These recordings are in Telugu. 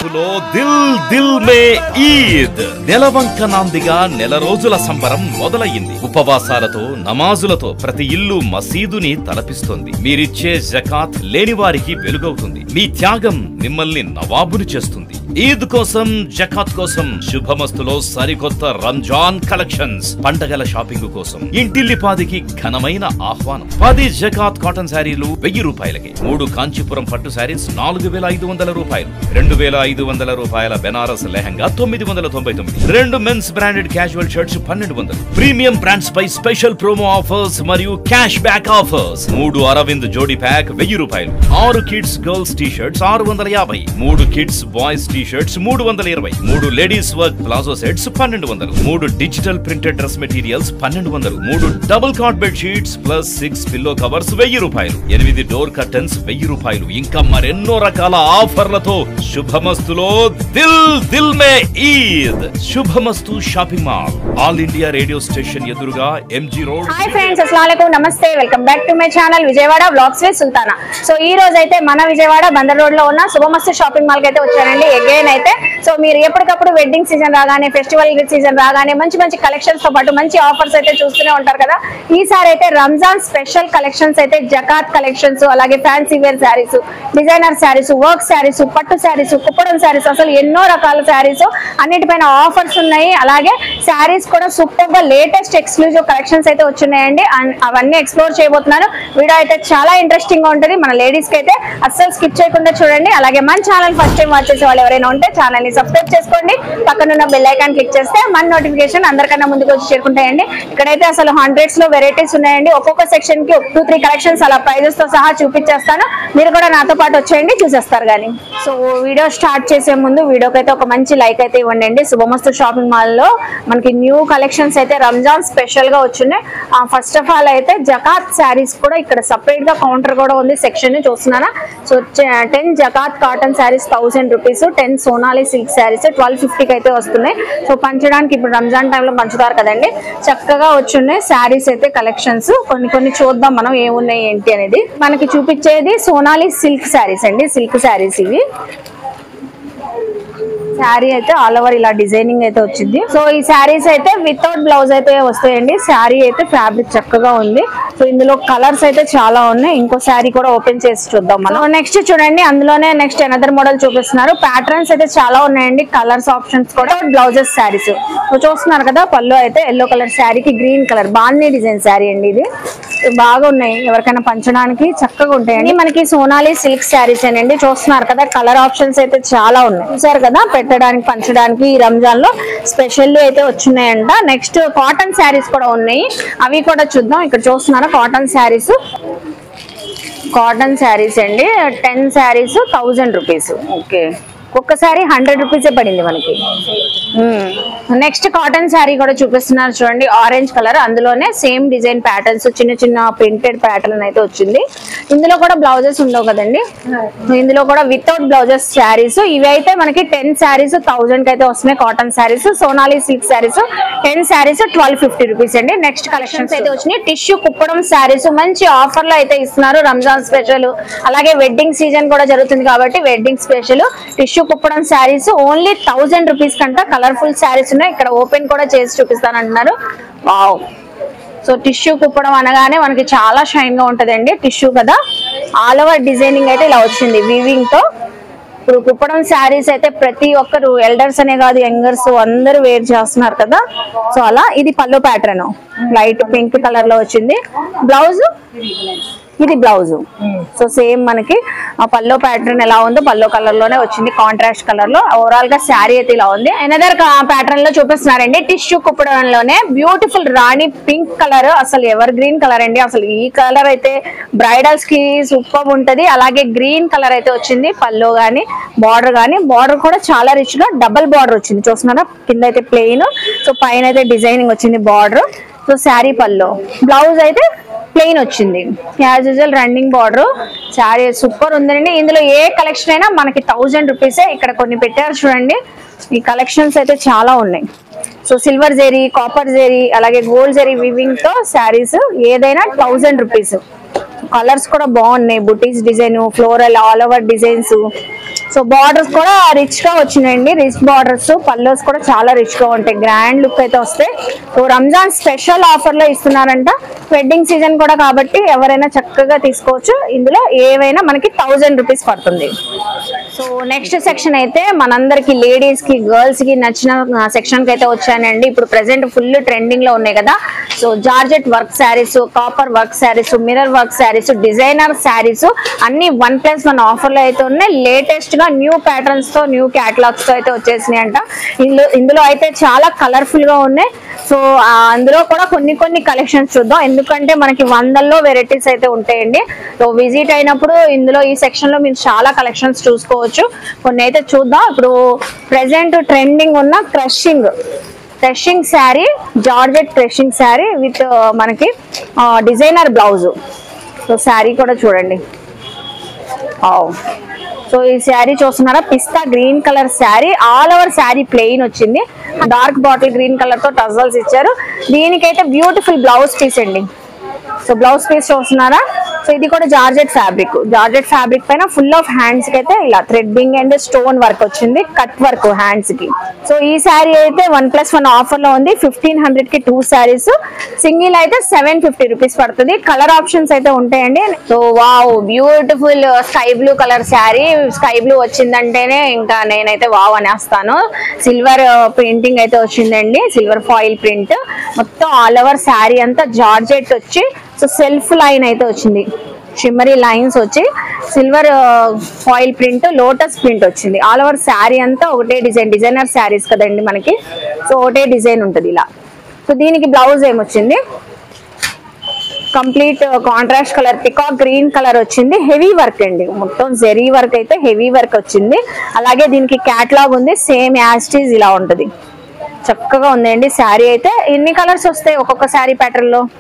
శుభమస్తులో దిల్ దిల్ మే ఈద్ నెలవంక నాందిగా నెల రోజుల సంబరం మొదలయ్యింది ఉపవాసాలతో నమాజులతో ప్రతి ఇల్లు మసీదుని తలపిస్తోంది మీరిచ్చే జకాత్ లేని వారికి వెలుగవుతుంది మీ త్యాగం మిమ్మల్ని నవాబుని చేస్తుంది ఈద్ కోసం జకాత్ కోసం శుభమస్తులో సరికొత్త రంజాన్ కలెక్షన్స్ పండగల షాపింగ్ కోసం ఇంటిల్లిపాదికి ఘనమైన ఆహ్వానం పది జకాత్ కాటన్ శారీలు వెయ్యి రూపాయలకి మూడు కాంచీపురం పట్టు శారీస్ నాలుగు వేల ఐదు వందల రూపాయలు రెండు వేల ఐదు వందల రూపాయల బెనారస్ లెహంగా తొమ్మిది వందల తొంభై తొమ్మిది రెండు మెన్స్ బ్రాండెడ్ క్యాజువల్ షర్ట్స్ పన్నెండు వందలు ప్రీమియం బ్రాండ్స్ పై స్పెషల్ ప్రోమో ఆఫర్స్ మరియు క్యాష్ బ్యాక్ ఆఫర్స్ మూడు అరవింద్ జోడీ ప్యాక్ వెయ్యి రూపాయలు ఆరు కిడ్స్ గర్ల్స్ టీ షర్ట్స్ ఆరు వందల యాభై మూడు కిడ్స్ బాయ్స్ టీ షర్ట్స్ మూడు వందల ఇరవై మూడు లేడీస్ వర్క్ ప్లాజో సెట్స్ పన్నెండు వందలు మూడు డిజిటల్ ప్రింటెడ్ డ్రెస్ మెటీరియల్స్ పన్నెండు వందలు మూడు double cot bed sheets plus six pillow covers వెయ్యి రూపాయలు ఎనిమిది డోర్ కర్టన్స్ వెయ్యి రూపాయలు ఇంకా మరెన్నో రకాల ఆఫర్లతో శుభమస్తులో దిల్ దిల్ మే ఈద్ శుభమస్తు shopping mall All India Radio station ఎదురుగా ఎంజీ రోడ్ హాయ్ ఫ్రెండ్స్ అస్సలం నమస్తే welcome back to my channel Vijayawada blogs with Sultana so ఈ రోజు అయితే మన విజయవాడ బందర్ రోడ్ లో ఉన్న శుభమస్తు షాపింగ్ మాల్ కి అయితే వచ్చానండి అగైన్ అయితే సో మీరు ఎప్పటికప్పుడు వెడ్డింగ్ సీజన్ రాగానే ఫెస్టివల్ సీజన్ రాగానే మంచి మంచి కలెక్షన్స్ తో పాటు మంచి ఆఫర్స్ అయితే చూస్తూనే ఉంటారు కదా ఈసారి అయితే రంజాన్ స్పెషల్ కలెక్షన్స్ అయితే జకాత్ కలెక్షన్స్ అలాగే fancy wear saris designer saris work saris పట్టు శారీస్ కుప్పడం శారీస్ అసలు ఎన్నో రకాల శారీస్ అన్నిటిపైన ఆఫర్స్ ఉన్నాయి అలాగే శారీస్ కూడా సూపర్ గా లేటెస్ట్ ఎక్స్క్లూజివ్ కలెక్షన్స్ అయితే వచ్చినాయండి అన్- అవన్నీ ఎక్స్ప్లోర్ చేయబోతున్నాను వీడియో అయితే చాలా ఇంట్రెస్టింగ్ గా ఉంటుంది మన లేడీస్ కి అయితే అస్సలు స్కిప్ చేయకుండా చూడండి అలాగే మన ఛానల్ ఫస్ట్ టైం వాచ్ చేసే వాళ్ళు ఎవరైనా ఉంటే ఛానల్ ని సబ్స్క్రైబ్ చేసుకోండి పక్కనున్న బెల్ ఐకాన్ క్లిక్ చేస్తే మన నోటిఫికేషన్ అందరికన్నా ముందుకు వచ్చి చేరుకుంటాయండి ఇక్కడైతే అసలు హండ్రెడ్స్ లో వెరైటీస్ ఉన్నాయండి ఒక్కొక్క సెక్షన్ కి టూ త్రీ కలెక్షన్స్ అలా ప్రైజెస్ తో సహా చూపించేస్తాను మీరు కూడా నాతో పాటు వచ్చేయండి చూసేస్తారు కానీ సో వీడియో స్టార్ట్ చేసే ముందు వీడియోకి అయితే ఒక మంచి లైక్ అయితే ఇవ్వండి అండి శుభమస్తు షాపింగ్ మాల్ లో మనకి న్యూ కలెక్షన్స్ అయితే రంజాన్ స్పెషల్ గా వచ్చినాయి ఫస్ట్ ఆఫ్ ఆల్ అయితే జకాత్ శారీస్ కూడా ఇక్కడ సపరేట్ గా కౌంటర్ కూడా ఉంది సెక్షన్ చూస్తున్నారా సో టెన్ జకాత్ cotton saris thousand rupees ten Sonali silk saris twelve ఫిఫ్టీకి అయితే వస్తున్నాయి సో పంచడానికి ఇప్పుడు రంజాన్ టైంలో పంచుతారు కదండి చక్కగా వచ్చున్నాయి శారీస్ అయితే కలెక్షన్స్ కొన్ని కొన్ని చూద్దాం మనం ఏమున్నాయి ఏంటి అనేది మనకి చూపించేది సోనాలి సిల్క్ శారీస్ అండి సిల్క్ శారీస్ ఇవి శారీ అయితే ఆల్ ఓవర్ ఇలా డిజైనింగ్ అయితే వచ్చింది సో ఈ శారీస్ అయితే వితౌట్ బ్లౌజ్ అయితే వస్తాయండి శారీ అయితే ఫ్యాబ్రిక్ చక్కగా ఉంది సో ఇందులో కలర్స్ అయితే చాలా ఉన్నాయి ఇంకో శారీ కూడా ఓపెన్ చేసి చూద్దాం మనం నెక్స్ట్ చూడండి అందులోనే నెక్స్ట్ ఎనదర్ మోడల్ చూపిస్తున్నారు ప్యాటర్న్స్ అయితే చాలా ఉన్నాయండి కలర్స్ ఆప్షన్స్ కూడా బ్లౌజెస్ శారీస్ సో చూస్తున్నారు కదా పళ్ళు అయితే ఎల్లో కలర్ శారీకి గ్రీన్ కలర్ బాగుంది డిజైన్ శారీ అండి ఇది బాగా ఉన్నాయి ఎవరికైనా పంచడానికి చక్కగా ఉంటాయండి మనకి సోనాలి సిల్క్ శారీస్ అండి చూస్తున్నారు కదా కలర్ ఆప్షన్స్ అయితే చాలా ఉన్నాయి చూసారు కదా పెట్టడానికి పంచడానికి ఈ రంజాన్ లో స్పెషల్ అయితే వచ్చినాయంట నెక్స్ట్ కాటన్ శారీస్ కూడా ఉన్నాయి అవి కూడా చూద్దాం ఇక్కడ చూస్తున్నారా కాటన్ శారీస్ కాటన్ శారీస్ అండి ten saris thousand rupees okay ఒక్కసారి హండ్రెడ్ రూపీసే పడింది మనకి నెక్స్ట్ కాటన్ శారీ కూడా చూపిస్తున్నారు చూడండి ఆరెంజ్ కలర్ అందులోనే సేమ్ డిజైన్ ప్యాటర్న్స్ చిన్న చిన్న ప్రింటెడ్ ప్యాటర్న్ అయితే వచ్చింది ఇందులో కూడా బ్లౌజెస్ ఉండవు కదండి ఇందులో కూడా వితౌట్ బ్లౌజెస్ శారీస్ ఇవి అయితే మనకి టెన్ శారీస్ థౌజండ్ కి అయితే వస్తున్నాయి cotton saris Sonali silk saris ten saris twelve fifty rupees అండి నెక్స్ట్ కలెక్షన్స్ అయితే వచ్చినాయి టిష్యూ కుప్పడం శారీస్ మంచి ఆఫర్ లో అయితే ఇస్తున్నారు రంజాన్ స్పెషల్ అలాగే వెడ్డింగ్ సీజన్ కూడా జరుగుతుంది కాబట్టి wedding special tissue Kuppadam saris only thousand rupees కంట కలర్ఫుల్ శారీస్ ఉన్నాయి ఇక్కడ ఓపెన్ కూడా చేసి చూపిస్తాను అంటున్నారు వావ్ సో టిష్యూ కుప్పడం అనగానే మనకి చాలా షైన్ గా ఉంటదండి టిష్యూ కదా ఆల్ ఓవర్ డిజైనింగ్ అయితే ఇలా వచ్చింది వీవింగ్ తో ఇప్పుడు కుప్పడం శారీస్ అయితే ప్రతి ఒక్కరు ఎల్డర్స్ అనే కాదు యంగర్స్ అందరూ వేర్ చేస్తున్నారు కదా సో అలా ఇది పల్లో ప్యాటర్న్ లైట్ పింక్ కలర్ లో వచ్చింది బ్లౌజ్ ఇది బ్లౌజ్ సో సేమ్ మనకి ఆ పల్లో ప్యాటర్న్ ఎలా ఉందో పల్లో కలర్ లోనే వచ్చింది కాంట్రాస్ట్ కలర్ లో ఓవరాల్ గా శారీ అయితే ఇలా ఉంది ఎనదర్ ప్యాటర్న్ లో చూపిస్తున్నారండి టిష్యూ కుప్పడంలోనే బ్యూటిఫుల్ రాణి పింక్ కలర్ అసలు ఎవర్ గ్రీన్ కలర్ అండి అసలు ఈ కలర్ అయితే బ్రైడల్స్ కి సూపర్ ఉంటది అలాగే గ్రీన్ కలర్ అయితే వచ్చింది పల్లో గానీ బార్డర్ గానీ బార్డర్ కూడా చాలా రిచ్ గా డబల్ బార్డర్ వచ్చింది చూస్తున్నారా కింద అయితే ప్లెయిన్ సో పైన అయితే డిజైనింగ్ వచ్చింది border so sari pallu blouse అయితే ప్లెయిన్ వచ్చింది as usual running border sari super ఉందండి ఇందులో ఏ కలెక్షన్ అయినా మనకి థౌజండ్ రూపీసే ఇక్కడ కొన్ని పెట్టారు చూడండి ఈ కలెక్షన్స్ అయితే చాలా ఉన్నాయి సో సిల్వర్ జెరీ కాపర్ జెరీ అలాగే గోల్డ్ జెరీ వివింగ్ తో శారీస్ ఏదైనా థౌజండ్ రూపీస్ కలర్స్ కూడా బాగున్నాయి బుటీస్ design floral all over designs so borders కూడా రిచ్ గా వచ్చినాయండి రిచ్ బార్డర్స్ పల్లెస్ కూడా చాలా రిచ్ గా ఉంటాయి గ్రాండ్ లుక్ అయితే వస్తాయి సో రంజాన్ స్పెషల్ ఆఫర్ లో ఇస్తున్నారంట వెడ్డింగ్ సీజన్ కూడా కాబట్టి ఎవరైనా చక్కగా తీసుకోవచ్చు ఇందులో ఏవైనా మనకి థౌజండ్ రూపీస్ పడుతుంది సో నెక్స్ట్ సెక్షన్ అయితే మనందరికి లేడీస్ కి గర్ల్స్ కి నచ్చిన సెక్షన్ కి అయితే వచ్చానండి ఇప్పుడు ప్రెసెంట్ ఫుల్ ట్రెండింగ్ లో ఉన్నాయి కదా so georgette work saris copper work saris mirror work saris designer saris అన్ని వన్ ప్లస్ వన్ ఆఫర్ లో అయితే ఉన్నాయి లేటెస్ట్ గా న్యూ ప్యాటర్న్స్ తో న్యూ క్యాటలాగ్స్ తో అయితే వచ్చేసినాయి అంట ఇందులో ఇందులో అయితే చాలా కలర్ఫుల్ గా ఉన్నాయి సో ఆ, అందులో కూడా కొన్ని కొన్ని కలెక్షన్స్ చూద్దాం ఎందుకంటే మనకి వందల్లో వెరైటీస్ అయితే ఉంటాయండి సో విజిట్ అయినప్పుడు ఇందులో ఈ సెక్షన్ లో మీరు చాలా కలెక్షన్స్ చూసుకోవచ్చు కొన్ని అయితే చూద్దాం ఇప్పుడు ప్రెసెంట్ ట్రెండింగ్ ఉన్న crushing crushing sari georgette crushing sari with మనకి డిజైనర్ బ్లౌజ్ సో శారీ కూడా చూడండి సో ఈ శారీ చూస్తున్నారా పిస్తా green colour sari all over sari plain వచ్చింది డార్క్ బాటిల్ గ్రీన్ కలర్ తో టజల్స్ ఇచ్చారు దీనికైతే బ్యూటిఫుల్ బ్లౌజ్ పీస్ అండి సో బ్లౌజ్ పీస్ చూస్తున్నారా సో ఇది కూడా జార్జెట్ ఫ్యాబ్రిక్ జార్జెట్ ఫ్యాబ్రిక్ పైన ఫుల్ ఆఫ్ హ్యాండ్స్ కి అయితే ఇలా థ్రెడ్డింగ్ అండ్ స్టోన్ వర్క్ వచ్చింది కట్ వర్క్ హ్యాండ్స్ కి సో ఈ శారీ అయితే వన్ ప్లస్ వన్ ఆఫర్ లో ఉంది ఫిఫ్టీన్ హండ్రెడ్ కి టూ శారీస్ సింగిల్ అయితే సెవెన్ ఫిఫ్టీ రూపీస్ పడుతుంది కలర్ ఆప్షన్స్ అయితే ఉంటాయండి so wow beautiful sky blue colour sari sky blue వచ్చిందంటేనే ఇంకా నేనైతే వావ్ అనేస్తాను సిల్వర్ ప్రింటింగ్ అయితే వచ్చిందండి సిల్వర్ ఫాయిల్ ప్రింట్ మొత్తం ఆల్ ఓవర్ శారీ అంతా జార్జెట్ వచ్చి సో సెల్ఫ్ లైన్ అయితే వచ్చింది షిమ్మరీ లైన్స్ వచ్చి silver foil print lotus print వచ్చింది ఆల్ ఓవర్ శారీ అంతా ఒకటే డిజైన్ డిజైనర్ శారీస్ కదండి మనకి సో ఒకటే డిజైన్ ఉంటుంది ఇలా సో దీనికి బ్లౌజ్ ఏమొచ్చింది complete contrast colour peacock green colour వచ్చింది హెవీ వర్క్ అండి మొత్తం జెరీ వర్క్ అయితే హెవీ వర్క్ వచ్చింది అలాగే దీనికి క్యాట్లాగ్ ఉంది సేమ్ యాస్టీజ్ ఇలా ఉంటుంది చక్కగా ఉందండి శారీ అయితే ఎన్ని కలర్స్ వస్తాయి ఒక్కొక్క శారీ ప్యాటర్న్ లో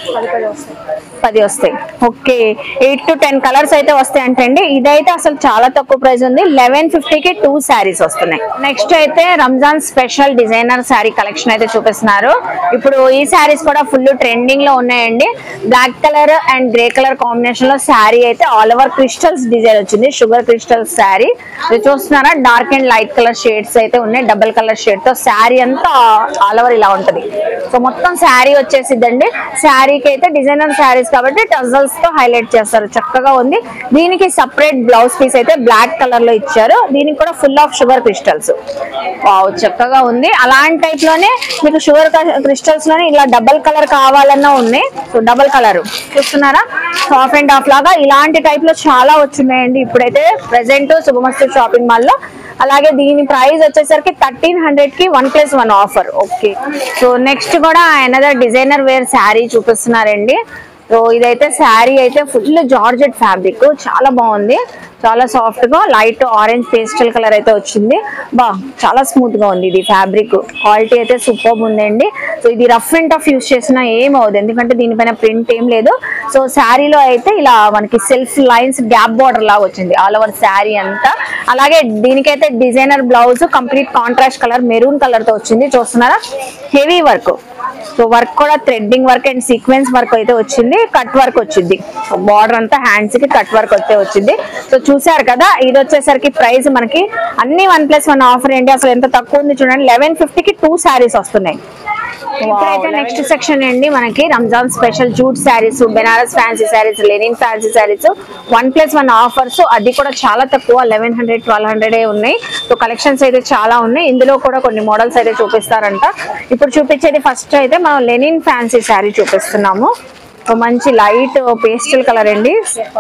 పది వస్తాయి okay eight to ten colours అయితే వస్తాయి అంటే అండి ఇదైతే అసలు చాలా తక్కువ ప్రైస్ ఉంది లెవెన్ కి టూ శారీస్ వస్తున్నాయి నెక్స్ట్ అయితే Ramzan special designer sari collection అయితే చూపిస్తున్నారు ఇప్పుడు ఈ శారీస్ కూడా ఫుల్ ట్రెండింగ్ లో ఉన్నాయండి black colour and grey colour combination లో శారీ అయితే ఆల్ ఓవర్ క్రిస్టల్స్ డిజైన్ వచ్చింది షుగర్ క్రిస్టల్స్ శారీ ఇది చూస్తున్నారా dark and light colour shades అయితే ఉన్నాయి డబుల్ కలర్ షేడ్ తో శారీ అంతా ఆల్ ఓవర్ ఇలా ఉంటది సో మొత్తం శారీ వచ్చేసిద్దండి శారీకి అయితే డిజైనర్ శారీస్ కాబట్టి టజల్స్ తో హైలైట్ చేస్తారు చక్కగా ఉంది దీనికి సపరేట్ బ్లౌజ్ పీస్ అయితే బ్లాక్ కలర్ లో ఇచ్చారు దీనికి కూడా full of sugar crystals wow చక్కగా ఉంది అలాంటి టైప్ లోనే మీకు షుగర్ క్రిస్టల్స్ లోనే ఇలా డబల్ కలర్ కావాలన్నా ఉన్నాయి సో డబల్ కలర్ చూస్తున్నారా హాఫ్ అండ్ హాఫ్ లాగా ఇలాంటి టైప్ లో చాలా వచ్చున్నాయండి ఇప్పుడైతే ప్రెసెంట్ శుభమస్తు షాపింగ్ మాల్ లో అలాగే దీని ప్రైస్ వచ్చేసరికి థర్టీన్ హండ్రెడ్ కి one plus one offer okay so next కూడా అనదర్ డిజైనర్ వేర్ శారీ చూపిస్తున్నారండి సో ఇదైతే శారీ అయితే ఫుల్ జార్జెట్ ఫ్యాబ్రిక్ చాలా బాగుంది చాలా సాఫ్ట్ గా లైట్ ఆరెంజ్ పేస్టల్ కలర్ అయితే వచ్చింది బా చాలా స్మూత్ గా ఉంది ఇది ఫ్యాబ్రిక్ క్వాలిటీ అయితే సూపర్ ఉందండి సో ఇది రఫ్ అండ్ టఫ్ యూస్ చేసినా ఏం అవ్వదు ఎందుకంటే దీనిపైన ప్రింట్ ఏం లేదు సో శారీలో అయితే ఇలా మనకి సెల్ఫ్ లైన్స్ గ్యాప్ బార్డర్ లాగా వచ్చింది ఆల్ ఓవర్ శారీ అంతా అలాగే దీనికైతే designer blouse complete contrast colour maroon colour తో వచ్చింది చూస్తున్నారా హెవీ వర్క్ సో వర్క్ కూడా threading work and sequence work అయితే వచ్చింది కట్ వర్క్ వచ్చింది బార్డర్ అంతా హ్యాండ్స్ కి కట్ వర్క్ అయితే వచ్చింది సో చూసారు కదా ఇది వచ్చేసరికి ప్రైస్ మనకి అన్ని వన్ ప్లస్ వన్ ఆఫర్ ఏంటి అసలు ఎంత తక్కువ ఉంది చూడండి లెవెన్ కి టూ శారీస్ వస్తున్నాయి ఇప్పుడైతే నెక్స్ట్ సెక్షన్ అండి మనకి Ramzan special jute saris Banaras fancy saris linen fancy saris one plus one offers అది కూడా చాలా తక్కువ లెవెన్ హండ్రెడ్ ట్వెల్వ్ హండ్రెడ్ ఉన్నాయి సో కలెక్షన్స్ అయితే చాలా ఉన్నాయి ఇందులో కూడా కొన్ని మోడల్స్ అయితే చూపిస్తారంట ఇప్పుడు చూపించేది ఫస్ట్ అయితే మనం లెనిన్ ఫ్యాన్సీ శారీ చూపిస్తున్నాము ఒక మంచి లైట్ పేస్టల్ కలర్ అండి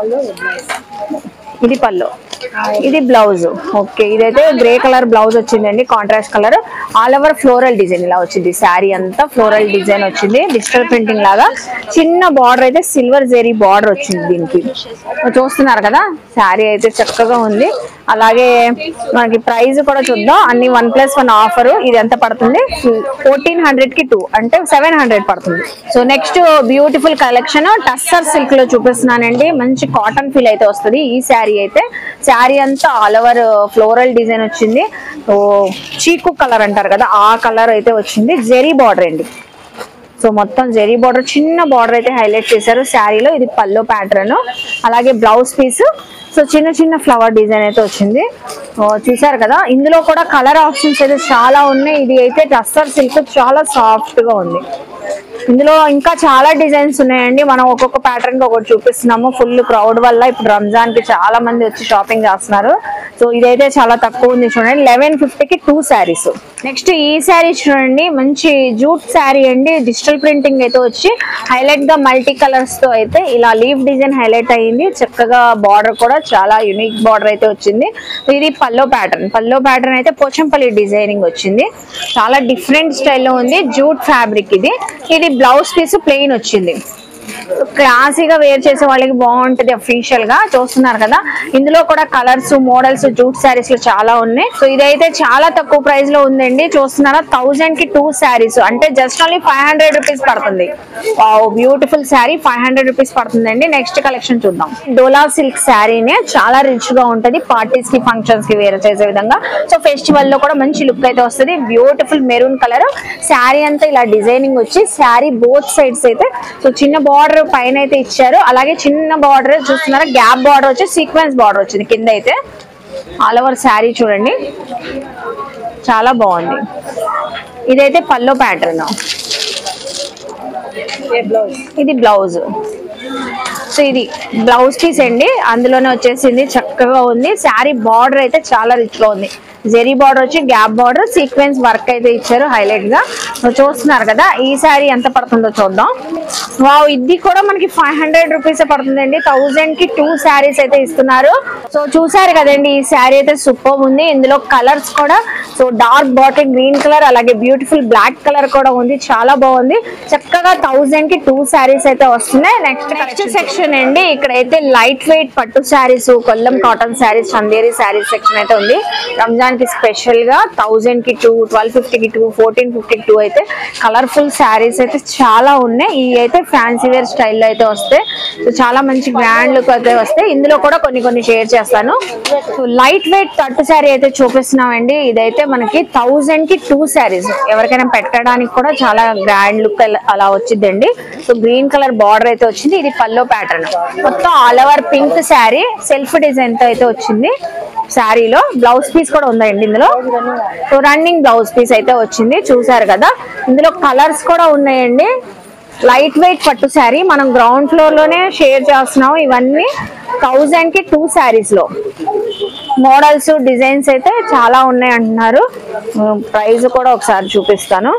ఇది పళ్ళు ఇది బ్లౌజ్ ఓకే ఇదైతే గ్రే కలర్ బ్లౌజ్ వచ్చిందండి contrast colour all over floral design ఇలా వచ్చింది శారీ అంతా ఫ్లోరల్ డిజైన్ వచ్చింది డిజిటల్ ప్రింటింగ్ లాగా చిన్న బార్డర్ అయితే సిల్వర్ జెరీ బార్డర్ వచ్చింది దీనికి చూస్తున్నారు కదా శారీ అయితే చక్కగా ఉంది అలాగే మనకి ప్రైస్ కూడా చూద్దాం అన్ని వన్ ప్లస్ వన్ ఆఫర్ ఇది ఎంత పడుతుంది ఫోర్టీన్ హండ్రెడ్ కి టూ అంటే సెవెన్ హండ్రెడ్ పడుతుంది so next beautiful collection tussar silk లో చూపిస్తున్నానండి మంచి కాటన్ ఫీల్ అయితే వస్తుంది ఈ శారీ అయితే శారీ అంతా ఆల్ ఓవర్ ఫ్లోరల్ డిజైన్ వచ్చింది సో చీకు కలర్ అంటారు కదా ఆ కలర్ అయితే వచ్చింది జెరీ బార్డర్ అండి సో మొత్తం జెరీ బార్డర్ చిన్న బార్డర్ అయితే హైలైట్ చేశారు శారీలో ఇది పల్లో ప్యాటర్న్ అలాగే బ్లౌజ్ పీస్ సో చిన్న చిన్న ఫ్లవర్ డిజైన్ అయితే వచ్చింది ఓ, చూసారు కదా ఇందులో కూడా కలర్ ఆప్షన్స్ అయితే చాలా ఉన్నాయి ఇది అయితే టస్సర్ సిల్క్ చాలా సాఫ్ట్ గా ఉంది ఇందులో ఇంకా చాలా డిజైన్స్ ఉన్నాయండి మనం ఒక్కొక్క ప్యాటర్న్ కి ఒకటి చూపిస్తున్నాము ఫుల్ క్రౌడ్ వల్ల ఇప్పుడు రంజాన్ కి చాలా మంది వచ్చి షాపింగ్ చేస్తున్నారు సో ఇదైతే చాలా తక్కువ ఉంది చూడండి లెవెన్ కి టూ శారీస్ నెక్స్ట్ ఈ శారీ చూడండి మంచి జూట్ శారీ అండి డిజిటల్ ప్రింటింగ్ అయితే వచ్చి హైలైట్ గా మల్టీ కలర్స్ తో అయితే ఇలా లీఫ్ డిజైన్ హైలైట్ అయ్యింది చక్కగా బార్డర్ కూడా చాలా యునిక్ బార్డర్ అయితే వచ్చింది ఇది పల్లో ప్యాటర్న్ పల్లో ప్యాటర్న్ అయితే పోచంపల్లి డిజైనింగ్ వచ్చింది చాలా డిఫరెంట్ స్టైల్లో ఉంది జూట్ ఫ్యాబ్రిక్ ఇది ఇది బ్లౌజ్ పీస్ ప్లెయిన్ వచ్చింది క్లాసీగా వేర్ చేసే వాళ్ళకి బాగుంటది అఫీషియల్ గా చూస్తున్నారు కదా ఇందులో కూడా కలర్స్ మోడల్స్ జూట్ శారీస్ లో చాలా ఉన్నాయి సో ఇదైతే చాలా తక్కువ ప్రైస్ లో ఉందండి చూస్తున్నారా థౌజండ్ కి టూ శారీస్ అంటే just only five hundred rupees పడుతుంది beautiful sari five hundred rupees పడుతుందండి నెక్స్ట్ కలెక్షన్ చూద్దాం డోలా సిల్క్ శారీనే చాలా రిచ్ గా ఉంటది పార్టీస్ కి ఫంక్షన్స్ కి వేర్ చేసే విధంగా సో ఫెస్టివల్ లో కూడా మంచి లుక్ అయితే వస్తుంది బ్యూటిఫుల్ మెరూన్ కలర్ శారీ అంతా ఇలా డిజైనింగ్ వచ్చి శారీ బోత్ సైడ్స్ అయితే సో చిన్న బార్డర్ పైన అయితే ఇచ్చారు అలాగే చిన్న బార్డర్ చూస్తున్నారా గ్యాప్ బార్డర్ వచ్చి సీక్వెన్స్ బార్డర్ వచ్చింది కింద అయితే ఆల్ ఓవర్ శారీ చూడండి చాలా బాగుంది ఇదైతే పల్లో ప్యాటర్న్ ఇది బ్లౌజ్ సో ఇది బ్లౌజ్ పీస్ అండి అందులోనే వచ్చేసింది చక్కగా ఉంది శారీ బార్డర్ అయితే చాలా రిచ్ గా ఉంది జెరీ బార్డర్ వచ్చి గ్యాప్ బార్డర్ సీక్వెన్స్ వర్క్ అయితే ఇచ్చారు హైలైట్ గా సో చూస్తున్నారు కదా ఈ శారీ ఎంత పడుతుందో చూద్దాం వావ్ ఇది కూడా మనకి ఫైవ్ హండ్రెడ్ రూపీస్ పడుతుందండి థౌజండ్ కి టూ శారీస్ అయితే ఇస్తున్నారు సో చూసారు కదండి ఈ శారీ అయితే సూపర్ ఉంది ఇందులో కలర్స్ కూడా so dark bottle green colour అలాగే బ్యూటిఫుల్ బ్లాక్ కలర్ కూడా ఉంది చాలా బాగుంది చక్కగా థౌజండ్ కి టూ శారీస్ అయితే వస్తున్నాయి నెక్స్ట్ నెక్స్ట్ సెక్షన్ అండి ఇక్కడైతే లైట్ వెయిట్ పట్టు శారీస్ కొల్లం కాటన్ శారీస్ చందేరి శారీస్ సెక్షన్ అయితే ఉంది రంజాన్ కి స్పెషల్ గా థౌజండ్ కి టూ ట్వెల్వ్ ఫిఫ్టీ కి టూ ఫోర్టీన్ ఫిఫ్టీ టూ అయితే కలర్ఫుల్ శారీస్ అయితే చాలా ఉన్నాయి ఈ అయితే ఫ్యాన్సీ వేర్ స్టైల్లో అయితే వస్తాయి సో చాలా మంచి గ్రాండ్ లుక్ అయితే వస్తాయి ఇందులో కూడా కొన్ని కొన్ని షేర్ చేస్తాను సో లైట్ వెయిట్ పట్టు శారీ అయితే చూపిస్తున్నామండి ఇదైతే మనకి థౌజండ్ కి టూ శారీస్ ఎవరికైనా పెట్టడానికి కూడా చాలా గ్రాండ్ లుక్ అలా వచ్చిందండి సో గ్రీన్ కలర్ బార్డర్ అయితే వచ్చింది ఇది పల్లో ప్యాటర్న్ మొత్తం all over pink sari self design తో అయితే వచ్చింది శారీలో బ్లౌజ్ పీస్ కూడా ఉందండి ఇందులో సో రన్నింగ్ బ్లౌజ్ పీస్ అయితే వచ్చింది చూసారు కదా ఇందులో కలర్స్ కూడా ఉన్నాయండి లైట్ వెయిట్ పట్టు శారీ మనం గ్రౌండ్ ఫ్లోర్ లోనే షేర్ చేస్తున్నాం ఇవన్నీ థౌజండ్ కి టూ శారీస్ లో మోడల్స్ డిజైన్స్ అయితే చాలా ఉన్నాయి అంటున్నారు ప్రైస్ కూడా ఒకసారి చూపిస్తాను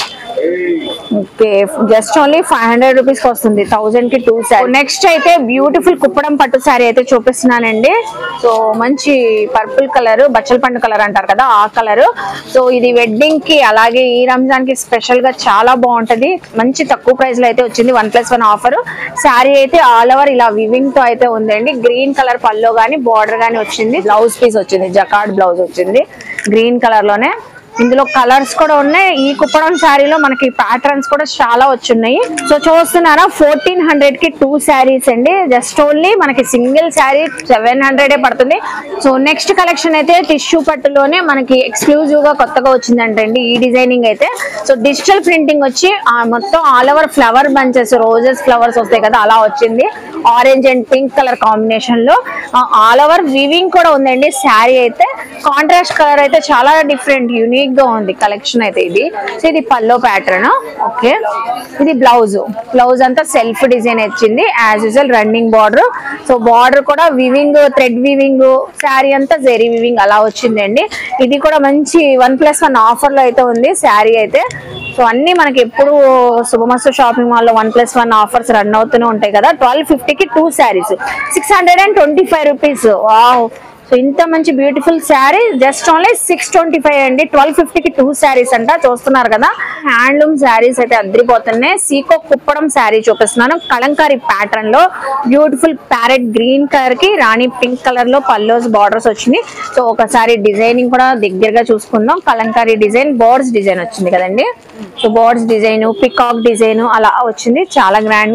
okay just only five hundred rupees కి వస్తుంది థౌజండ్ కి టూ శారీ నెక్స్ట్ అయితే బ్యూటిఫుల్ కుప్పడం పట్టు శారీ అయితే చూపిస్తున్నానండి సో మంచి పర్పుల్ కలర్ బచ్చల పండు కలర్ అంటారు కదా ఆ కలర్ సో ఇది వెడ్డింగ్ కి అలాగే ఈ రంజాన్ కి స్పెషల్ గా చాలా బాగుంటది మంచి తక్కువ ప్రైస్ లో అయితే వచ్చింది one plus one offer sari అయితే ఆల్ ఓవర్ ఇలా వివింగ్ తో అయితే ఉందండి గ్రీన్ కలర్ పల్లో గానీ బార్డర్ గానీ వచ్చింది బ్లౌజ్ పీస్ వచ్చింది జకార్డ్ బ్లౌజ్ వచ్చింది గ్రీన్ కలర్ లోనే ఇందులో కలర్స్ కూడా ఉన్నాయి ఈ కుప్పడం శారీలో మనకి ప్యాటర్న్స్ కూడా చాలా వచ్చున్నాయి సో చూస్తున్నారా ఫోర్టీన్ హండ్రెడ్ కి టూ శారీస్ అండి జస్ట్ ఓన్లీ మనకి సింగిల్ శారీ సెవెన్ హండ్రెడ్ పడుతుంది సో నెక్స్ట్ కలెక్షన్ అయితే టిష్యూ పట్టులోనే మనకి ఎక్స్క్లూజివ్ గా కొత్తగా వచ్చిందంటండి ఈ డిజైనింగ్ అయితే సో డిజిటల్ ప్రింటింగ్ వచ్చి ఆ మొత్తం all over flower bunches roses flowers వస్తాయి కదా అలా వచ్చింది orange and pink colour combination లో ఆల్ ఓవర్ వివింగ్ కూడా ఉందండి శారీ అయితే కాంట్రాస్ట్ కలర్ అయితే చాలా డిఫరెంట్ యూనిక్ గా ఉంది కలెక్షన్ అయితే ఇది సో ఇది పల్లో ప్యాటర్న్ ఓకే ఇది బ్లౌజ్ బ్లౌజ్ అంతా సెల్ఫ్ డిజైన్ వచ్చింది as usual running border so border కూడా వివింగ్ థ్రెడ్ వివింగ్ శారీ అంతా జెరీ వివింగ్ అలా వచ్చిందండి ఇది కూడా మంచి వన్ ప్లస్ వన్ ఆఫర్ లో అయితే ఉంది శారీ అయితే సో అన్ని మనకి ఎప్పుడు శుభమస్తు షాపింగ్ మాల్ లో one plus one offers run అవుతూనే ఉంటాయి కదా ట్వెల్వ్ ఫిఫ్టీకి two saris six hundred and twenty five rupees wow so ఇంత మంచి beautiful sari just only six twenty five అండి ట్వెల్వ్ ఫిఫ్టీకి టూ శారీస్ అంట చూస్తున్నారు కదా హ్యాండ్లూమ్ శారీస్ అయితే అద్దరిపోతున్నాయి సీకో కుప్పడం శారీ చూపిస్తున్నాను కలంకారీ ప్యాటర్న్ లో బ్యూటిఫుల్ ప్యారెట్ గ్రీన్ కలర్ కి రాణి పింక్ కలర్ లో పల్లోస్ బార్డర్స్ వచ్చినాయి సో ఒకసారి డిజైనింగ్ కూడా దగ్గరగా చూసుకుందాం కలంకారీ డిజైన్ బోర్డ్స్ డిజైన్ వచ్చింది కదండి so birds design peacock design అలా వచ్చింది చాలా గ్రాండ్ గా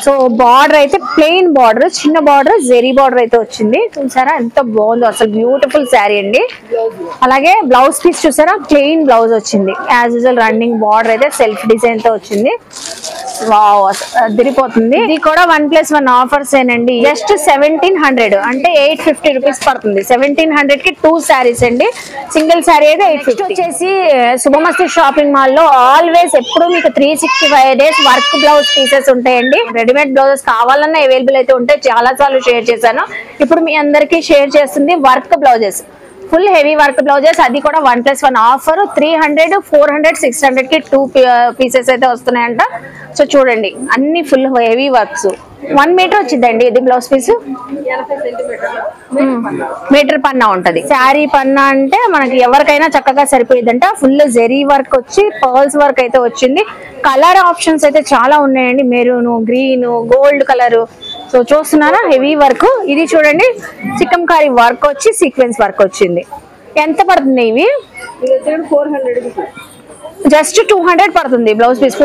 సో బార్డర్ అయితే ప్లెయిన్ బార్డర్ చిన్న బార్డర్ జెరీ బార్డర్ అయితే వచ్చింది చూసారా ఎంత బాగుందో అసలు బ్యూటిఫుల్ శారీ అండి అలాగే బ్లౌజ్ పీస్ చూసారా ప్లెయిన్ బ్లౌజ్ వచ్చింది యాజ్ యూజువల్ రన్నింగ్ బార్డర్ అయితే సెల్ఫ్ డిజైన్ తో వచ్చింది వావ్ అదిరిపోతుంది ఇది కూడా వన్ ప్లస్ వన్ ఆఫర్స్ ఏనండి జస్ట్ సెవెంటీన్ హండ్రెడ్ అంటే ఎయిట్ ఫిఫ్టీ రూపీస్ పడుతుంది సెవెంటీన్ హండ్రెడ్ కి టూ శారీస్ అండి సింగిల్ శారీ అయితే ఎయిట్ ఫిఫ్టీ వచ్చేసి శుభమస్తు షాపింగ్ మాల్ లో ఆల్వేస్ ఎప్పుడు మీకు three sixty five days work blouse pieces ఉంటాయండి రెడీమేడ్ బ్లౌజెస్ కావాలన్నా అవైలబుల్ అయితే ఉంటాయి చాలా సార్లు షేర్ చేశాను ఇప్పుడు మీ అందరికీ షేర్ చేస్తుంది work blouses full heavy work blouses అది కూడా one plus one offer three hundred four hundred six hundred కి టూ పీసెస్ అయితే వస్తున్నాయంట సో చూడండి అన్ని full heavy works one metre వచ్చిందండి ఇది బ్లౌజ్ పీస్ మీటర్ పన్నా ఉంటది శారీ పన్నా అంటే మనకి ఎవరికైనా చక్కగా సరిపోయిందంట ఫుల్ జెరీ వర్క్ వచ్చి పర్ల్స్ వర్క్ అయితే వచ్చింది కలర్ ఆప్షన్స్ అయితే చాలా ఉన్నాయండి maroon green gold colour so చూస్తున్నారా హెవీ వర్క్ ఇది చూడండి చికంకారీ వర్క్ వచ్చి సీక్వెన్స్ వర్క్ వచ్చింది ఎంత పడుతుంది ఇవి four hundred just two hundred పడుతుంది బ్లౌజ్ పీస్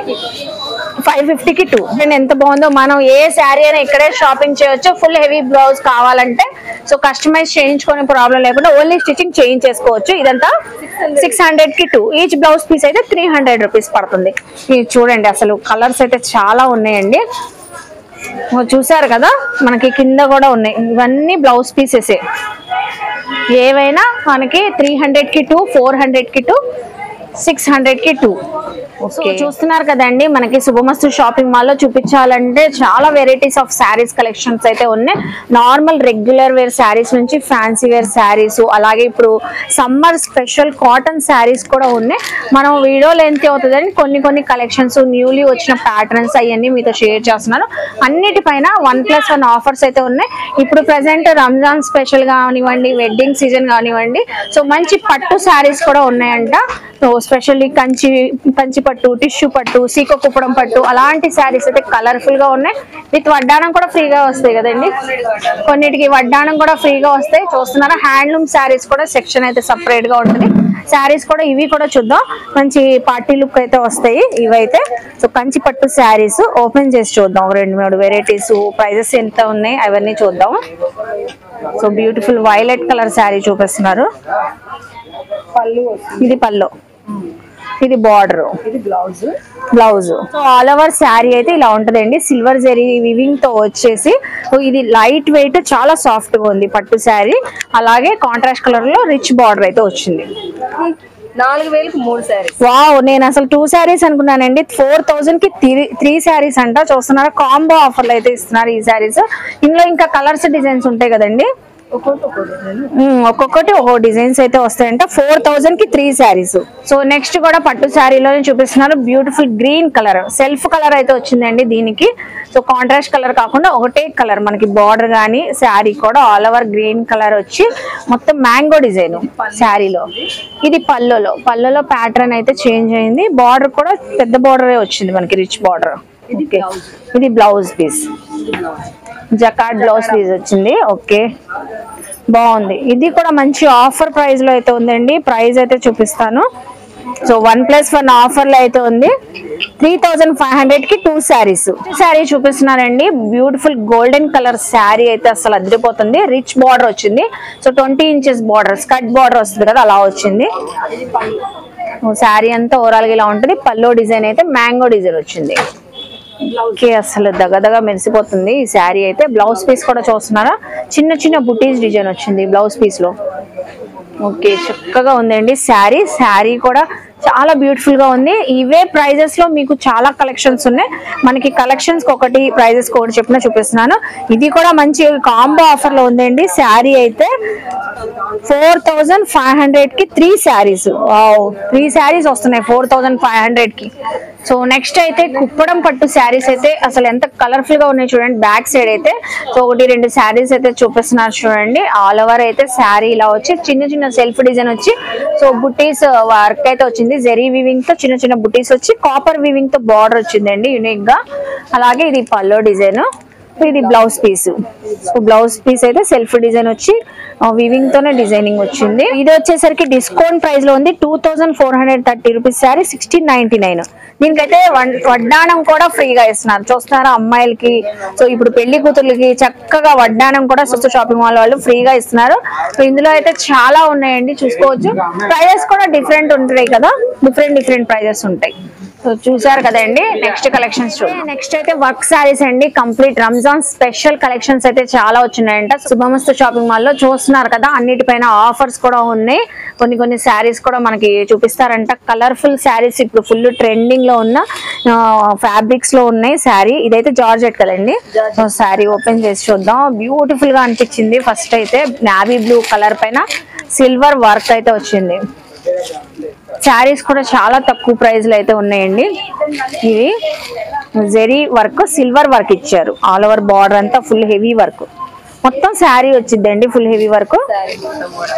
ఫైవ్ ఫిఫ్టీకి టూ అండ్ ఎంత బాగుందో మనం ఏ శారీ అయినా ఇక్కడే షాపింగ్ చేయొచ్చు ఫుల్ హెవీ బ్లౌజ్ కావాలంటే సో కస్టమైజ్ చేయించుకునే ప్రాబ్లం లేకుండా ఓన్లీ స్టిచ్చింగ్ చేంజ్ చేసుకోవచ్చు ఇదంతా సిక్స్ హండ్రెడ్ కి టూ ఈచ్ బ్లౌజ్ పీస్ అయితే త్రీ హండ్రెడ్ రూపీస్ పడుతుంది ఇది చూడండి అసలు కలర్స్ అయితే చాలా ఉన్నాయండి ఓ చూసారు కదా మనకి కింద కూడా ఉన్నాయి ఇవన్నీ బ్లౌజ్ పీసెసే ఏవైనా మనకి త్రీ హండ్రెడ్ కి టూ ఫోర్ హండ్రెడ్ కి టూ సిక్స్ హండ్రెడ్ కి టూ ఓకే చూస్తున్నారు కదండి మనకి శుభమస్తు షాపింగ్ మాల్ లో చూపించాలంటే చాలా వెరైటీస్ ఆఫ్ శారీస్ కలెక్షన్స్ అయితే ఉన్నాయి నార్మల్ రెగ్యులర్ వేర్ శారీస్ నుంచి ఫ్యాన్సీ వేర్ శారీస్ అలాగే ఇప్పుడు సమ్మర్ స్పెషల్ కాటన్ శారీస్ కూడా ఉన్నాయి మనం వీడియో లెంత్ అవుతుందని కొన్ని కొన్ని కలెక్షన్స్ న్యూలీ వచ్చిన ప్యాటర్న్స్ అవన్నీ మీతో షేర్ చేస్తున్నాను అన్నిటిపైన వన్ ప్లస్ వన్ ఆఫర్స్ అయితే ఉన్నాయి ఇప్పుడు ప్రెసెంట్ రంజాన్ స్పెషల్ కానివ్వండి వెడ్డింగ్ సీజన్ కానివ్వండి సో మంచి పట్టు శారీస్ కూడా ఉన్నాయంట సో స్పెషల్లీ కంచి కంచి పట్టు టిష్యూ పట్టు సీకో కుప్పడం పట్టు అలాంటి శారీస్ అయితే కలర్ఫుల్ గా ఉన్నాయి విత్ వడ్డానం కూడా ఫ్రీగా వస్తాయి కదండి కొన్నిటికి వడ్డానం కూడా ఫ్రీగా వస్తాయి చూస్తున్నారా హ్యాండ్లూమ్ శారీస్ కూడా సెక్షన్ అయితే సపరేట్ గా ఉంటుంది శారీస్ కూడా ఇవి కూడా చూద్దాం మంచి పార్టీ లుక్ అయితే వస్తాయి ఇవైతే సో కంచి పట్టు శారీస్ ఓపెన్ చేసి చూద్దాం ఒక రెండు మూడు వెరైటీస్ ప్రైజెస్ ఎంత ఉన్నాయి అవన్నీ చూద్దాం so beautiful violet colour sari చూపిస్తున్నారు పళ్ళు వస్తుంది ఇది పల్లో ఇది బార్డర్ ఇది blouse blouse so all over sari అయితే ఇలా ఉంటదండి సిల్వర్ జెరీ వివింగ్ తో వచ్చేసి సో ఇది లైట్ వెయిట్ చాలా సాఫ్ట్ గా ఉంది పట్టు శారీ అలాగే కాంట్రాస్ట్ కలర్ లో రిచ్ బార్డర్ అయితే వచ్చింది నాలుగు వేలకు మూడు శారీస్ వావ్ నేను అసలు టూ శారీస్ అనుకున్నానండి ఫోర్ థౌసండ్ కి త్రీ త్రీ శారీస్ అంట చూస్తున్నారా కాంబో ఆఫర్లు అయితే ఇస్తున్నారు ఈ శారీస్ ఇందులో ఇంకా కలర్స్ డిజైన్స్ ఉంటాయి కదండి ఒక్కొక్కటి ఒక్కొక్కటి ఉమ్, ఒక్కొక్కటి ఒక్కో డిజైన్స్ అయితే వస్తాయంట ఫోర్ థౌజండ్ కి త్రీ శారీస్ సో నెక్స్ట్ కూడా పట్టు శారీలోనే చూపిస్తున్నారు beautiful green colour self colour అయితే వచ్చిందండి దీనికి సో కాంట్రాస్ట్ కలర్ కాకుండా ఒకటే కలర్ మనకి బార్డర్ గానీ శారీ కూడా ఆల్ ఓవర్ గ్రీన్ కలర్ వచ్చి మొత్తం మ్యాంగో డిజైన్ శారీలో ఇది పళ్ళులో పళ్ళులో ప్యాటర్న్ అయితే చేంజ్ అయింది బార్డర్ కూడా పెద్ద బార్డర్ వచ్చింది మనకి రిచ్ బార్డర్ ఓకే ఇది blouse piece jacquard blouse piece వచ్చింది ఓకే బాగుంది ఇది కూడా మంచి ఆఫర్ ప్రైస్ లో అయితే ఉందండి ప్రైస్ అయితే చూపిస్తాను so one plus one offer లో అయితే ఉంది త్రీ థౌజండ్ ఫైవ్ హండ్రెడ్ కి టూ శారీస్ శారీ చూపిస్తున్నారండి బ్యూటిఫుల్ గోల్డెన్ కలర్ శారీ అయితే అసలు అదిరిపోతుంది రిచ్ బార్డర్ వచ్చింది so twenty inches border skirt border వస్తుంది కదా అలా వచ్చింది శారీ అంతా ఓవరాల్ గా ఇలా ఉంటుంది పల్లో డిజైన్ అయితే మ్యాంగో డిజైన్ వచ్చింది ఓకే అసలు దగదగా మెరిసిపోతుంది ఈ శారీ అయితే బ్లౌజ్ పీస్ కూడా చూస్తున్నారా చిన్న చిన్న బుటీస్ డిజైన్ వచ్చింది బ్లౌజ్ పీస్ లో ఓకే చక్కగా ఉందండి శారీ శారీ కూడా చాలా బ్యూటిఫుల్ గా ఉంది ఇవే ప్రైజెస్ లో మీకు చాలా కలెక్షన్స్ ఉన్నాయి మనకి కలెక్షన్స్ ఒకటి ప్రైజెస్ కూడా చెప్పిన చూపిస్తున్నాను ఇది కూడా మంచి కాంబో ఆఫర్ లో ఉందండి శారీ అయితే ఫోర్ థౌజండ్ ఫైవ్ హండ్రెడ్ కి త్రీ శారీస్ త్రీ శారీస్ వస్తున్నాయి ఫోర్ థౌజండ్ ఫైవ్ హండ్రెడ్ కి సో నెక్స్ట్ అయితే కుప్పడం పట్టు శారీస్ అయితే అసలు ఎంత కలర్ఫుల్ గా ఉన్నాయి చూడండి బ్యాక్ సైడ్ అయితే సో ఒకటి రెండు శారీస్ అయితే చూపిస్తున్నారు చూడండి ఆల్ ఓవర్ అయితే శారీ ఇలా వచ్చి చిన్న చిన్న సెల్ఫ్ డిజైన్ వచ్చి సో బుటీస్ వర్క్ అయితే వచ్చింది జెరీ వీవింగ్ తో చిన్న చిన్న బుటీస్ వచ్చి కాపర్ వీవింగ్ తో బార్డర్ వచ్చిందండి యూనిక్ గా అలాగే ఇది పల్లో డిజైన్ ఇది blouse piece so blouse piece అయితే సెల్ఫ్ డిజైన్ వచ్చి వివింగ్ తోనే డిజైనింగ్ వచ్చింది ఇది వచ్చేసరికి డిస్కౌంట్ ప్రైస్ లో ఉంది two thousand four hundred thirty rupees sari sixteen ninety nine దీనికైతే వన్- వడ్డాణం కూడా ఫ్రీగా ఇస్తున్నారు చూస్తున్నారా అమ్మాయిలకి సో ఇప్పుడు పెళ్లి కూతుర్లకి చక్కగా వడ్డాణం కూడా సుస్తు షాపింగ్ మాల్ వాళ్ళు ఫ్రీగా ఇస్తున్నారు సో ఇందులో అయితే చాలా ఉన్నాయండి చూసుకోవచ్చు ప్రైజెస్ కూడా డిఫరెంట్ ఉంటాయి కదా డిఫరెంట్ డిఫరెంట్ ప్రైజెస్ ఉంటాయి సో చూసారు కదండి నెక్స్ట్ కలెక్షన్స్ చూడండి నెక్స్ట్ అయితే వర్క్ సారీస్ అండి కంప్లీట్ రంజాన్ స్పెషల్ కలెక్షన్స్ అయితే చాలా వచ్చినాయంట శుభమస్తు షాపింగ్ మాల్ లో చూస్తున్నారు కదా అన్నిటిపైన ఆఫర్స్ కూడా ఉన్నాయి కొన్ని కొన్ని శారీస్ కూడా మనకి చూపిస్తారంట కలర్ఫుల్ శారీస్ ఇప్పుడు ఫుల్ ట్రెండింగ్ లో ఉన్న ఫ్యాబ్రిక్స్ లో ఉన్నాయి శారీ ఇదైతే జార్జెట్ కదండి సో శారీ ఓపెన్ చేసి చూద్దాం బ్యూటిఫుల్ గా అనిపించింది ఫస్ట్ అయితే నావీ బ్లూ కలర్ పైన సిల్వర్ వర్క్ అయితే వచ్చింది శారీస్ కూడా చాలా తక్కువ ప్రైస్ లో అయితే ఉన్నాయండి ఇవి జెరీ వర్క్ సిల్వర్ వర్క్ ఇచ్చారు ఆల్ ఓవర్ బార్డర్ అంతా ఫుల్ హెవీ వర్క్ మొత్తం శారీ వచ్చిందండి ఫుల్ హెవీ వర్క్ శారీ మొత్తం కూడా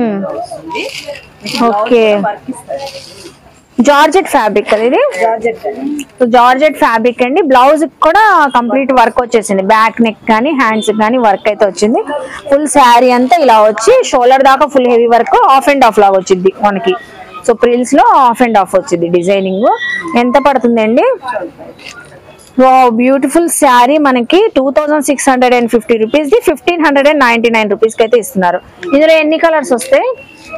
ఓకే వర్క్ ఇస్తారు జార్జెట్ ఫ్యాబ్రిక్ కదా ఇది జార్జెట్ సో జార్జెట్ ఫ్యాబ్రిక్ అండి బ్లౌజ్ కూడా కంప్లీట్ వర్క్ వచ్చేసింది బ్యాక్ నెక్ కానీ హ్యాండ్స్ కానీ వర్క్ అయితే వచ్చింది ఫుల్ శారీ అంతా ఇలా వచ్చి షోల్డర్ దాకా full heavy work half and half లాగా వచ్చింది మనకి సో ప్రిల్స్ లో ఆఫ్ అండ్ ఆఫ్ వచ్చింది డిజైనింగ్ ఎంత పడుతుందండి బ్యూటిఫుల్ శారీ మనకి two thousand six hundred and fifty rupees the fifteen hundred and ninety nine rupees కి అయితే ఇస్తున్నారు ఇందులో ఎన్ని కలర్స్ వస్తాయి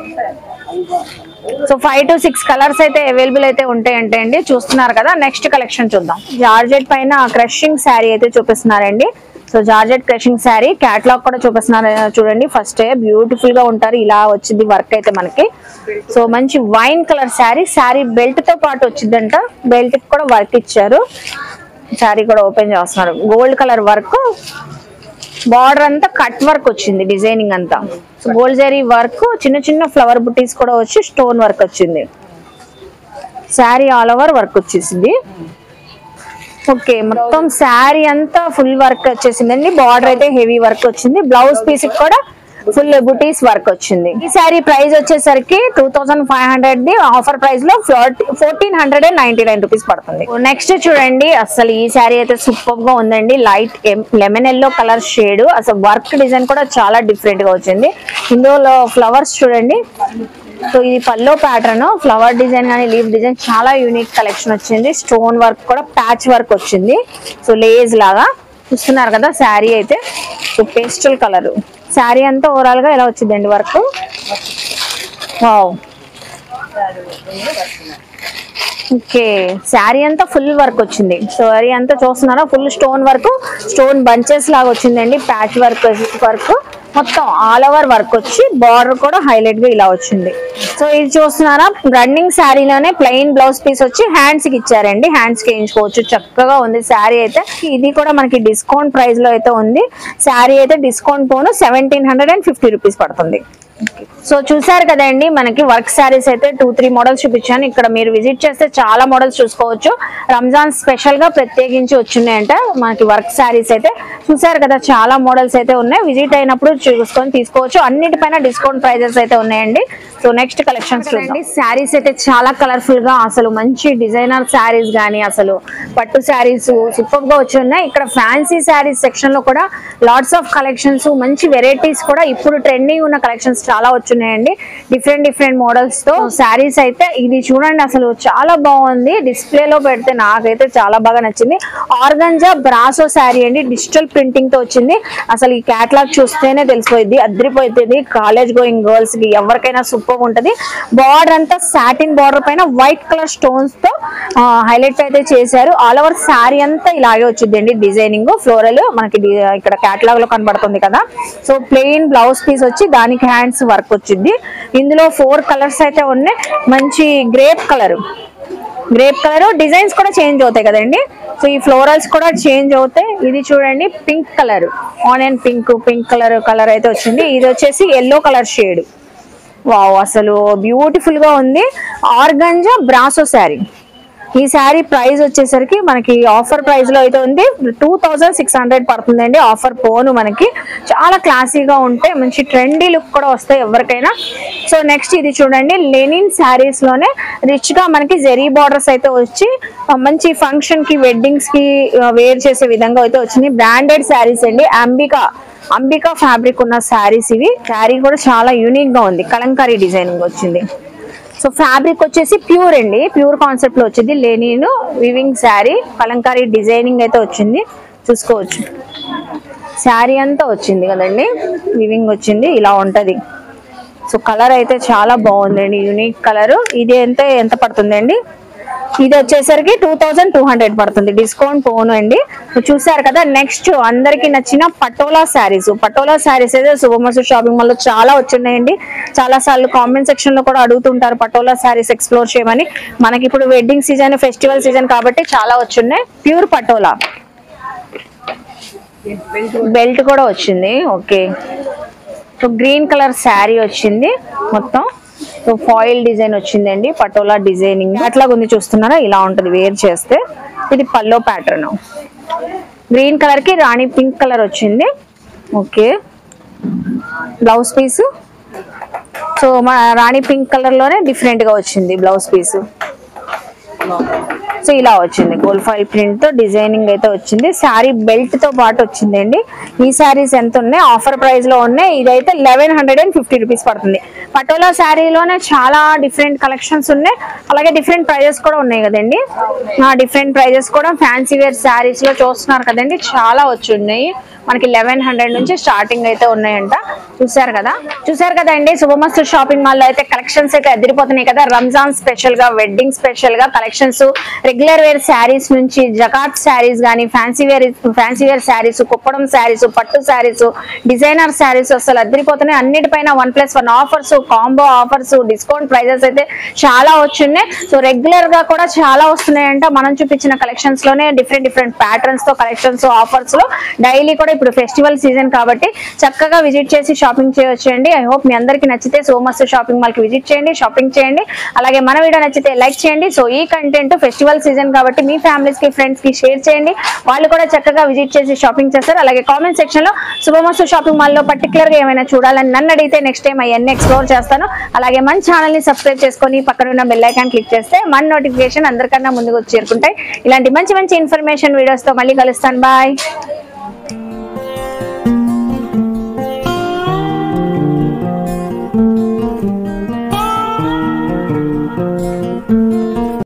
so five to six colours అయితే అవైలబుల్ అయితే ఉంటాయంటే అండి చూస్తున్నారు కదా నెక్స్ట్ కలెక్షన్ చూద్దాం జార్జెట్ పైన క్రషింగ్ శారీ అయితే చూపిస్తున్నారండి so georgette crushing sari catalogue కూడా చూపిస్తున్నారు చూడండి ఫస్ట్ బ్యూటిఫుల్ గా ఉంటారు ఇలా వచ్చింది వర్క్ అయితే మనకి సో మంచి wine colour sari sari belt తో పాటు వచ్చిందంట బెల్ట్ కి కూడా వర్క్ ఇచ్చారు శారీ కూడా ఓపెన్ చేస్తున్నారు గోల్డ్ కలర్ వర్క్ బార్డర్ అంతా కట్ వర్క్ వచ్చింది డిజైనింగ్ అంతా సో గోల్డ్ జరీ వర్క్ చిన్న చిన్న ఫ్లవర్ బుటీస్ కూడా వచ్చి స్టోన్ వర్క్ వచ్చింది శారీ ఆల్ ఓవర్ వర్క్ వచ్చేసింది ఓకే మొత్తం శారీ అంతా ఫుల్ వర్క్ వచ్చేసిందండి బార్డర్ అయితే హెవీ వర్క్ వచ్చింది బ్లౌజ్ పీస్ కూడా ఫుల్ బుటీస్ వర్క్ వచ్చింది ఈ శారీ ప్రైస్ వచ్చేసరికి two thousand five hundred the offer price లో fourteen hundred and ninety nine rupees పడుతుంది నెక్స్ట్ చూడండి అసలు ఈ శారీ అయితే సూపర్ గా ఉందండి light lemon yellow colour shade అసలు వర్క్ డిజైన్ కూడా చాలా డిఫరెంట్ గా వచ్చింది ఇందులో ఫ్లవర్స్ చూడండి సో ఇది పల్లో ప్యాటర్న్ ఫ్లవర్ డిజైన్ కానీ లీవ్ డిజైన్ చాలా యూనిక్ కలెక్షన్ వచ్చింది స్టోన్ వర్క్ కూడా ప్యాచ్ వర్క్ వచ్చింది సో లేజ్ లాగా చూస్తున్నారు కదా శారీ అయితే సో పేస్టల్ కలర్ శారీ అంతా ఓవరాల్ గా ఎలా వచ్చిందండి వర్క్ వావ్ ఓకే శారీ అంతా ఫుల్ వర్క్ వచ్చింది శారీ అంతా చూస్తున్నారా full stone work stone bunches లాగా వచ్చిందండి ప్యాచ్ వర్క్ వర్క్ మొత్తం ఆల్ ఓవర్ వర్క్ వచ్చి బార్డర్ కూడా హైలైట్ గా ఇలా వచ్చింది సో ఇది చూస్తున్నారా రన్నింగ్ శారీలోనే ప్లెయిన్ బ్లౌజ్ పీస్ వచ్చి హ్యాండ్స్ కి ఇచ్చారండి హ్యాండ్స్ కి వేయించుకోవచ్చు చక్కగా ఉంది శారీ అయితే ఇది కూడా మనకి డిస్కౌంట్ ప్రైస్ లో అయితే ఉంది శారీ అయితే డిస్కౌంట్ పోను seventeen hundred and fifty rupees పడుతుంది సో చూసారు కదండి మనకి వర్క్ శారీస్ అయితే టూ త్రీ మోడల్స్ చూపించాను ఇక్కడ మీరు విజిట్ చేస్తే చాలా మోడల్స్ చూసుకోవచ్చు రంజాన్ స్పెషల్ గా ప్రత్యేకించి వచ్చినాయంట మనకి వర్క్ శారీస్ అయితే చూసారు కదా చాలా మోడల్స్ అయితే ఉన్నాయి విజిట్ అయినప్పుడు చూసుకొని తీసుకోవచ్చు అన్నిటిపైన డిస్కౌంట్ ప్రైజెస్ అయితే ఉన్నాయండి సో నెక్స్ట్ కలెక్షన్స్ చూడండి శారీస్ అయితే చాలా కలర్ఫుల్ గా అసలు మంచి డిజైనర్ శారీస్ గానీ అసలు పట్టు శారీస్ సూపర్ గా వచ్చి ఉన్నాయి ఇక్కడ ఫ్యాన్సీ శారీస్ సెక్షన్ లో కూడా లాట్స్ ఆఫ్ కలెక్షన్స్ మంచి వెరైటీస్ కూడా ఇప్పుడు ట్రెండింగ్ ఉన్న కలెక్షన్స్ చాలా వచ్చున్నాయండి డిఫరెంట్ డిఫరెంట్ మోడల్స్ తో శారీస్ అయితే ఇది చూడండి అసలు చాలా బాగుంది డిస్ప్లే లో పెడితే నాకైతే చాలా బాగా నచ్చింది ఆర్గంజా బ్రాసో శారీ అండి డిజిటల్ ప్రింటింగ్ తో వచ్చింది అసలు ఈ క్యాటలాగ్ చూస్తేనే తెలిసిపోయింది అద్రిపోతుంది కాలేజ్ గోయింగ్ గర్ల్స్ కి ఎవరికైనా సూపర్ ఉంటది బార్డర్ అంతా సాటిన్ బార్డర్ పైన వైట్ కలర్ స్టోన్స్ తో హైలైట్ అయితే చేశారు ఆల్ ఓవర్ శారీ అంతా ఇలాగే వచ్చిందండి డిజైనింగ్ ఫ్లోరల్ మనకి డి- ఇక్కడ క్యాటలాగ్ లో కనబడుతుంది కదా సో ప్లెయిన్ బ్లౌజ్ పీస్ వచ్చి దానికి హ్యాండ్స్ వర్క్ వచ్చింది ఇందులో ఫోర్ కలర్స్ అయితే ఉన్నాయి మంచి grape colour grape colour designs కూడా చేంజ్ అవుతాయి కదండి సో ఈ ఫ్లోరల్స్ కూడా చేంజ్ అవుతాయి ఇది చూడండి pink colour onion pink pink colour colour అయితే వచ్చింది ఇది వచ్చేసి ఎల్లో కలర్ షేడ్ వావ్ అసలు బ్యూటిఫుల్ గా ఉంది ఆర్గంజా బ్రాసో శారీ ఈ శారీ ప్రైస్ వచ్చేసరికి మనకి ఆఫర్ ప్రైస్ లో అయితే ఉంది టూ థౌజండ్ సిక్స్ హండ్రెడ్ పడుతుందండి ఆఫర్ పోను మనకి చాలా క్లాసీగా ఉంటాయి మంచి ట్రెండీ లుక్ కూడా వస్తాయి ఎవరికైనా సో నెక్స్ట్ ఇది చూడండి లెనిన్ శారీస్ లోనే రిచ్ గా మనకి జెరీ బార్డర్స్ అయితే వచ్చి ఆ, మంచి ఫంక్షన్ కి వెడ్డింగ్స్ కి వేర్ చేసే విధంగా అయితే వచ్చింది బ్రాండెడ్ శారీస్ అండి అంబికా అంబికా ఫ్యాబ్రిక్ ఉన్న శారీస్ ఇవి శారీ కూడా చాలా యూనిక్ గా ఉంది కలంకారీ డిజైనింగ్ వచ్చింది సో ఫ్యాబ్రిక్ వచ్చేసి ప్యూర్ అండి ప్యూర్ కాన్సెప్ట్ లో వచ్చింది linen weaving sari Kalamkari designing అయితే వచ్చింది చూసుకోవచ్చు శారీ అంతా వచ్చింది కదండి వివింగ్ వచ్చింది ఇలా ఉంటది సో కలర్ అయితే చాలా బాగుందండి యూనిక్ కలర్ ఇది ఎంత ఎంత పడుతుందండి ఇది వచ్చేసరికి టూ థౌజండ్ టూ హండ్రెడ్ పడుతుంది డిస్కౌంట్ పోను అండి సో చూసారు కదా నెక్స్ట్ అందరికి నచ్చిన పటోలా శారీస్ పటోలా శారీస్ అయితే శుభమసు షాపింగ్ మాల్ లో చాలా వచ్చినాయండి చాలా సార్లు కామెంట్ సెక్షన్ లో కూడా అడుగుతుంటారు పటోలా శారీస్ ఎక్స్ప్లోర్ చేయమని మనకి ఇప్పుడు వెడ్డింగ్ సీజన్ ఫెస్టివల్ సీజన్ కాబట్టి చాలా వచ్చున్నాయి ప్యూర్ పటోలా బెల్ట్ కూడా వచ్చింది okay so green colour sari వచ్చింది మొత్తం సో ఫాయిల్ డిజైన్ వచ్చిందండి పటోలా డిజైనింగ్ అట్లాగా ఉంది చూస్తున్నారా ఇలా ఉంటది వేర్ చేస్తే ఇది పల్లో ప్యాటర్న్ గ్రీన్ కలర్ కి రాణి పింక్ కలర్ వచ్చింది ఓకే బ్లౌజ్ పీస్ సో మా రాణి పింక్ కలర్ లోనే డిఫరెంట్ గా వచ్చింది బ్లౌజ్ పీస్ సో ఇలా వచ్చింది గోల్డ్ ఫైల్ ప్రింట్ తో డిజైనింగ్ అయితే వచ్చింది శారీ బెల్ట్ తో పాటు వచ్చిందండి ఈ శారీస్ ఎంత ఉన్నాయి ఆఫర్ ప్రైస్ లో ఉన్నాయి ఇదైతే eleven hundred and fifty rupees పడుతుంది పటోలా శారీలోనే చాలా డిఫరెంట్ కలెక్షన్స్ ఉన్నాయి అలాగే డిఫరెంట్ ప్రైజెస్ కూడా ఉన్నాయి కదండి ఆ డిఫరెంట్ ప్రైజెస్ కూడా ఫ్యాన్సీ వేర్ శారీస్ లో చూస్తున్నారు కదండి చాలా వచ్చి ఉన్నాయి మనకి లెవెన్ హండ్రెడ్ నుంచి స్టార్టింగ్ అయితే ఉన్నాయంట చూసారు కదా చూసారు కదండి శుభమస్తు షాపింగ్ మాల్ లో అయితే కలెక్షన్స్ అయితే ఎదిరిపోతున్నాయి కదా రంజాన్ స్పెషల్ గా వెడ్డింగ్ స్పెషల్ గా కలెక్షన్స్ రెగ్యులర్ వేర్ శారీస్ నుంచి జకాట్ శారీస్ గానీ fancy wear fancy wear saris Kuppadam saris పట్టు శారీస్ డిజైనర్ శారీస్ అసలు అదిరిపోతున్నాయి అన్నిటిపైన one plus one offers combo offers discount prices అయితే చాలా వచ్చున్నాయి సో రెగ్యులర్ గా కూడా చాలా వస్తున్నాయంట మనం చూపించిన కలెక్షన్స్ లోనే డిఫరెంట్ డిఫరెంట్ ప్యాటర్న్స్ తో కలెక్షన్స్ ఆఫర్స్ లో డైలీ కూడా ఇప్పుడు ఫెస్టివల్ సీజన్ కాబట్టి చక్కగా విజిట్ చేసి షాపింగ్ చేయొచ్చండి ఐ హోప్ మీ అందరికి నచ్చితే సోమస్ షాపింగ్ మాల్ కి విజిట్ చేయండి షాపింగ్ చేయండి అలాగే మన వీడియో నచ్చితే లైక్ చేయండి సో ఈ కంటెంట్ ఫెస్టివల్ సీజన్ కాబట్టి మీ ఫ్యామిలీస్ కి ఫ్రెండ్స్ కి షేర్ చేయండి వాళ్ళు కూడా చక్కగా విజిట్ చేసి షాపింగ్ చేస్తారు అలాగే కామెంట్ సెక్షన్ లో శుభమస్తు షాపింగ్ మాల్ లో పర్టికులర్ గా ఏమైనా చూడాలని నన్ను అడిగితే నెక్స్ట్ టైం అవన్నీ ఎక్స్ప్లోర్ చేస్తాను అలాగే మన ఛానల్ ని సబ్స్క్రైబ్ చేసుకొని పక్కన ఉన్న బెల్ ఐకాన్ క్లిక్ చేస్తే మన నోటిఫికేషన్ అందరికన్నా ముందుకు వచ్చి చేరుకుంటాయి ఇలాంటి మంచి మంచి ఇన్ఫర్మేషన్ వీడియోస్ తో మళ్ళీ కలుస్తాను బాయ్